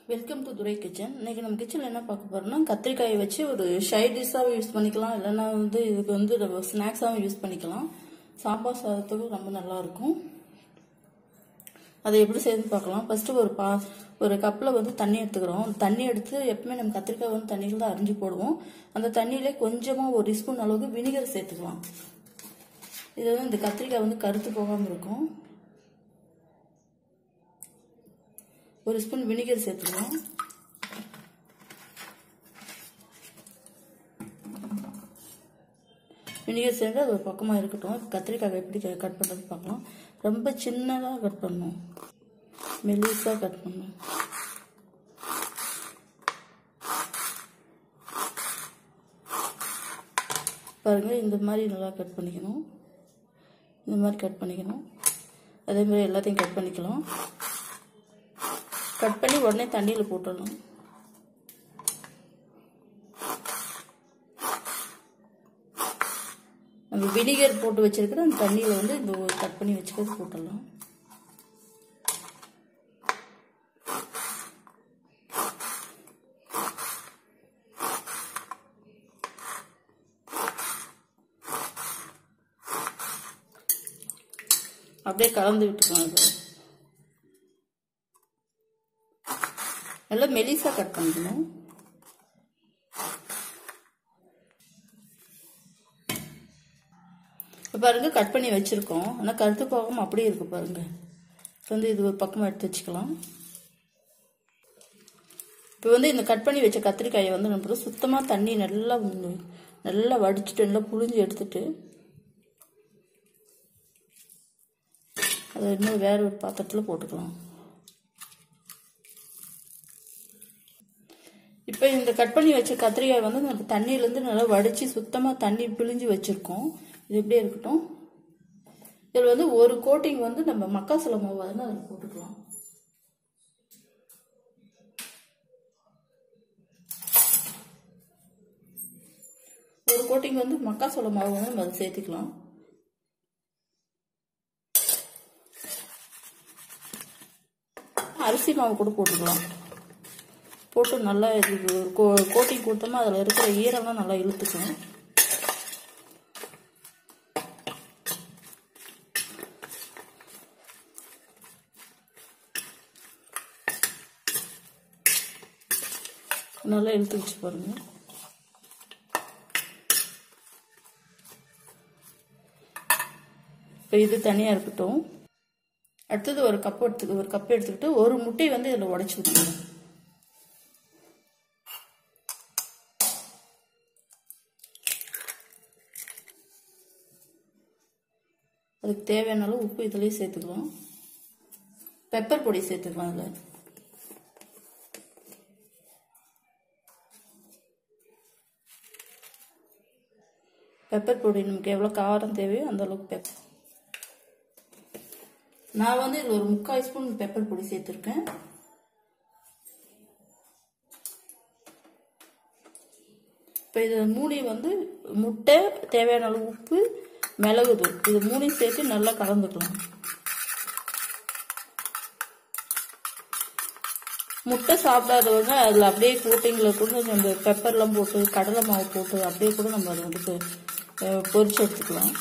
welcome to Durai kitchen இன்னைக்கு நம்ம கிச்சனில் என்ன பார்க்க போறோம்னா கத்திரிக்காயை வச்சு ஒரு ஷைட் டிஷ்ஷாகவும் யூஸ் பண்ணிக்கலாம் இல்லைன்னா வந்து இதுக்கு வந்து நம்ம ஸ்நாக்ஸாகவும் யூஸ் பண்ணிக்கலாம் சாம்பார் சாதத்துக்கும் ரொம்ப நல்லா இருக்கும் அதை எப்படி செய்யுதுன்னு பார்க்கலாம் ஃபர்ஸ்ட் ஒரு பா ஒரு கப்பில் வந்து தண்ணி எடுத்துக்கிறோம் தண்ணி எடுத்து எப்பவுமே நம்ம கத்திரிக்காய் வந்து தண்ணியில் தான் அரிஞ்சு போடுவோம் அந்த தண்ணியிலே கொஞ்சமாக ஒரு ஸ்பூன் அளவுக்கு வினிகர் சேர்த்துக்கலாம் இது வந்து இந்த கத்திரிக்காய் வந்து கருத்து போகாமல் இருக்கும் ஒரு ஸ்பூன் வினிகர் சேர்த்துக்கலாம் வினிகர் சேர்ந்து அது ஒரு பக்கமாக இருக்கட்டும் கத்திரிக்காய் எப்படி கட் பண்ணுறது பார்க்கலாம் ரொம்ப சின்னதாக கட் பண்ணணும் மெலிசாக கட் பண்ணணும் பாருங்கள் இந்த மாதிரி நல்லா கட் பண்ணிக்கணும் இந்த மாதிரி கட் பண்ணிக்கணும் அதே மாதிரி எல்லாத்தையும் கட் பண்ணிக்கலாம் கட் பண்ணி உடனே தண்ணியில் போட்டுடணும் நம்ம வினிகர் போட்டு வச்சிருக்கிற அந்த தண்ணியில் வந்து இந்த கட் பண்ணி வச்சுக்கிறது போட்டுடலாம் அப்படியே கலந்து விட்டுக்கலாம் அது நல்லா மெலிசா கட் பண்ணிக்கணும் இப்போ பாருங்க கட் பண்ணி வச்சிருக்கோம் ஆனால் கருத்து போகாமல் அப்படியே இருக்கு பாருங்க இப்போ வந்து இது ஒரு பக்கமாக எடுத்து வச்சுக்கலாம் இப்போ வந்து இந்த கட் பண்ணி வச்ச கத்திரிக்காயை வந்து நம்ம சுத்தமாக தண்ணி நல்லா நல்லா வடிச்சிட்டு நல்லா புழிஞ்சு எடுத்துட்டு அதை இன்னும் வேற ஒரு பாத்திரத்தில் போட்டுக்கலாம் இப்போ இந்த கட் பண்ணி வச்ச கத்திரிக்காய் வந்து நம்ம தண்ணியிலேருந்து நல்லா வடித்து சுத்தமாக தண்ணி பிழிஞ்சு வச்சுருக்கோம் இது இப்படியே இருக்கட்டும் இதில் வந்து ஒரு கோட்டிங் வந்து நம்ம மக்காசோள மாவு வந்து அதில் போட்டுக்கலாம் ஒரு கோட்டிங் வந்து மக்காசோள மாவு வந்து நம்ம அதை சேர்த்துக்கலாம் அரிசி மாவு கூட போட்டுக்கலாம் போட்டு நல்லா இது கோ கோட்டிங் கொடுத்தோமா அதில் இருக்கிற ஈரம்லாம் நல்லா இழுத்துக்கணும் நல்லா இழுத்து வச்சு பாருங்க இப்போ இது தனியாக இருக்கட்டும் அடுத்தது ஒரு கப் எடுத்துக்க ஒரு கப் எடுத்துக்கிட்டு ஒரு முட்டை வந்து இதில் உடச்சி ஊற்றிக்கணும் அதுக்கு தேவையான அளவு உப்பு இதுலேயே சேர்த்துக்கலாம் பெப்பர் பொடி சேர்த்துக்கலாம் அதில் பெப்பர் பொடி நமக்கு எவ்வளோ காரம் தேவையோ அந்த அளவுக்கு பெப்பர் நான் வந்து இதில் ஒரு முக்கால் ஸ்பூன் பெப்பர் பொடி சேர்த்துருக்கேன் இப்போ இது மூடி வந்து முட்டை தேவையான அளவு உப்பு மிளகு தூள் இது மூணையும் சேர்த்து நல்லா கலந்துக்கலாம் முட்டை சாப்பிடாதவங்க அதில் அப்படியே கோட்டிங்கில் கூட அந்த பெப்பர்லாம் போட்டு கடலை மாவு போட்டு அப்படியே கூட நம்ம அதை வந்து பொரிச்சு எடுத்துக்கலாம்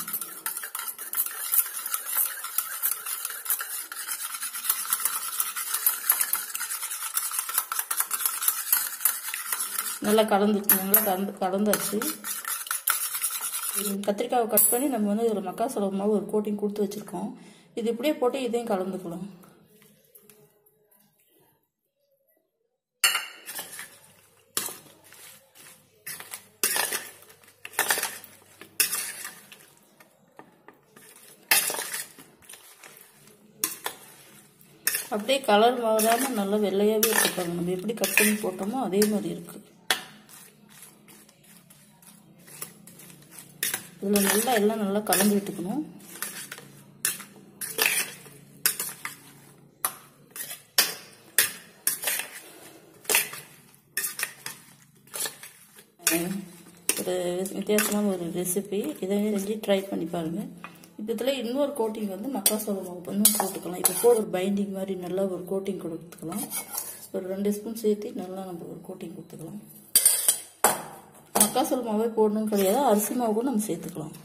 நல்லா கலந்துட்டு நல்லா கலந்து கலந்தாச்சு கத்திரிக்காவை கட் பண்ணி நம்ம வந்து இதில் மக்காசோள மாவு ஒரு கோட்டிங் கொடுத்து வச்சுருக்கோம் இது இப்படியே போட்டு இதையும் கலந்துக்கலாம் அப்படியே கலர் மாறாமல் நல்லா வெள்ளையாகவே இருப்பாங்க நம்ம எப்படி கட் பண்ணி போட்டோமோ அதே மாதிரி இருக்குது இதில் நல்லா எல்லாம் நல்லா கலந்து விட்டுக்கணும் ஒரு வித்தியாசமான ஒரு ரெசிபி இதை செஞ்சு ட்ரை பண்ணி பாருங்கள் இப்போ இதில் இன்னொரு கோட்டிங் வந்து மக்காசோள மாவு வந்து போட்டுக்கலாம் இப்போ போட ஒரு பைண்டிங் மாதிரி நல்லா ஒரு கோட்டிங் கொடுத்துக்கலாம் ஒரு ரெண்டு ஸ்பூன் சேர்த்து நல்லா நம்ம ஒரு கோட்டிங் கொடுத்துக்கலாம் மக்காசோல் மாவே போடணும் கிடையாது அரிசி மாவு கூட நம்ம சேர்த்துக்கலாம்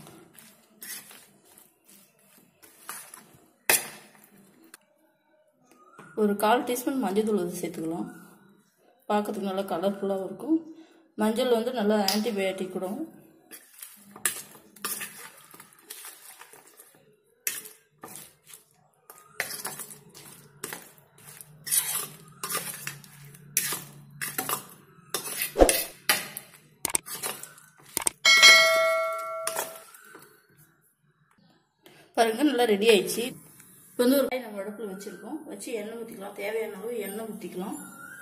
ஒரு கால் டீஸ்பூன் மஞ்சள் தூள் வந்து சேர்த்துக்கலாம் பார்க்கறதுக்கு நல்லா கலர்ஃபுல்லாகவும் இருக்கும் மஞ்சள் வந்து நல்லா ஆன்டிபயோட்டிக் கூட பாருங்க நல்லா ரெடி ஆயிடுச்சு இப்போ வந்து ஒரு காய் நம்ம அடுப்பில் வச்சுருக்கோம் வச்சு எண்ணெய் ஊற்றிக்கலாம் தேவையான அளவு எண்ணெய் ஊற்றிக்கலாம்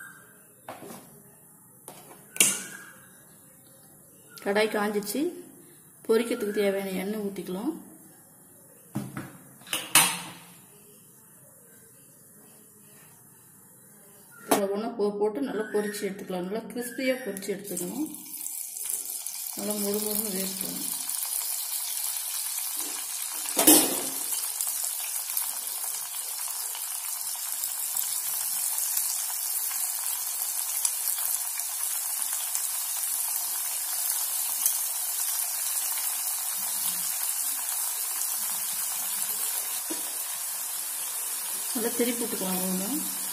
கடாய் காஞ்சிச்சு பொரிக்கிறதுக்கு தேவையான எண்ணெய் ஊற்றிக்கலாம் இதில் ஒன்று போ போட்டு நல்லா பொரிச்சு எடுத்துக்கலாம் நல்லா கிறிஸ்பியாக பொரிச்சு எடுத்துக்கணும் நல்லா முழு முழுன்னு வேஸ்ட் நல்லா திருப்பி விட்டுக்கலாம் ஒன்று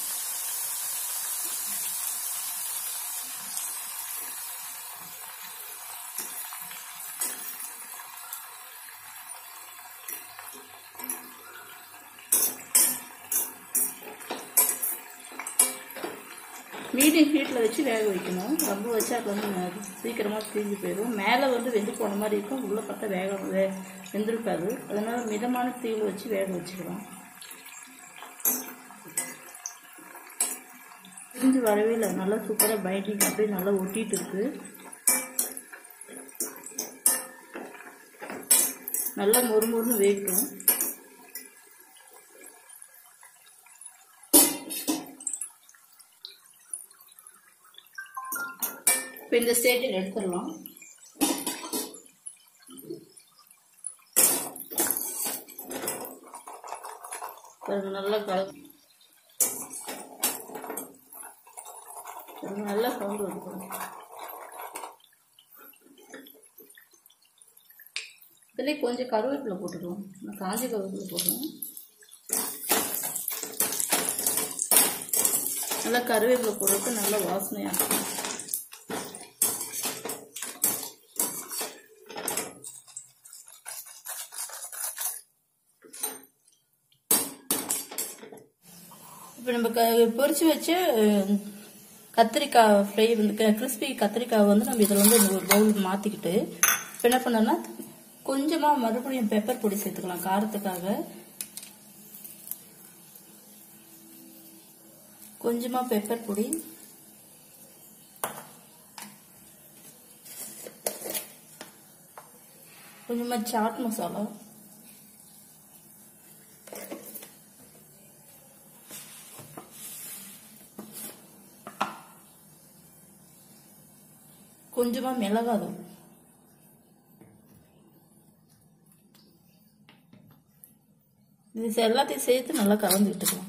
மீடியம் ஹீட்டில் வச்சு வேக வைக்கணும் ரொம்ப வச்சா அது வந்து சீக்கிரமாக தீஞ்சு போயிடும் மேலே வந்து வெந்து போன மாதிரி இருக்கும் உள்ளே பார்த்தா வேக வே வெந்திருக்காது அதனால் மிதமான தீயில் வச்சு வேக வச்சுக்கலாம் பிரிஞ்சு வரவே இல்லை நல்லா சூப்பராக பைண்டிங் அப்படியே நல்லா ஒட்டிட்டு இருக்கு நல்லா மொறு மொறுன்னு வேகட்டும் இப்போ இந்த ஸ்டேஜில் எடுத்துடலாம் நல்லா கலக்கு நல்லா சவுண்டு இருக்கும் இதுலேயே கொஞ்சம் கருவேப்பிலை போட்டுக்கலாம் நான் காஞ்ச கருவேப்பிலை போடுறேன் நல்லா கருவேப்பிலை போடுறதுக்கு நல்லா வாசனையாக இருக்கும் இப்போ நம்ம க பொரிச்சு வச்ச கத்திரிக்காய் ஃப்ரை வந்து கிறிஸ்பி கத்திரிக்காய் வந்து நம்ம இதில் வந்து ஒரு பவுலுக்கு மாற்றிக்கிட்டு இப்போ என்ன பண்ணோம்னா கொஞ்சமாக மறுபடியும் பெப்பர் பொடி சேர்த்துக்கலாம் காரத்துக்காக கொஞ்சமாக பெப்பர் பொடி கொஞ்சமாக சாட் மசாலா கொஞ்சமாக மிளகாதூள் இது எல்லாத்தையும் சேர்த்து நல்லா கலந்து விட்டுக்கலாம்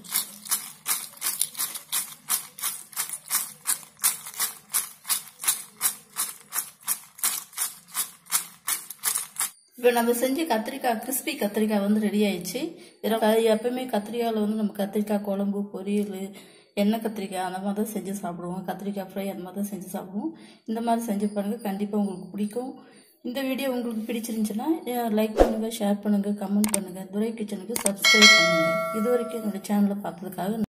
இப்போ நம்ம செஞ்ச கத்திரிக்காய் கிறிஸ்பி கத்திரிக்காய் வந்து ரெடி ஆயிடுச்சு இதில் எப்பவுமே கத்திரிக்காயில் வந்து நம்ம கத்திரிக்காய் குழம்பு பொரியல் எண்ணெய் கத்திரிக்காய் அந்த மாதிரி தான் செஞ்சு சாப்பிடுவோம் கத்திரிக்காய் ஃப்ரை அந்த மாதிரி தான் செஞ்சு சாப்பிடுவோம் இந்த மாதிரி செஞ்சு பாருங்கள் கண்டிப்பாக உங்களுக்கு பிடிக்கும் இந்த வீடியோ உங்களுக்கு பிடிச்சிருந்துச்சுன்னா லைக் பண்ணுங்கள் ஷேர் பண்ணுங்கள் கமெண்ட் பண்ணுங்கள் துரை கிச்சனுக்கு சப்ஸ்கிரைப் பண்ணுங்கள் இது வரைக்கும் என்னோடய சேனலை பார்த்ததுக்காக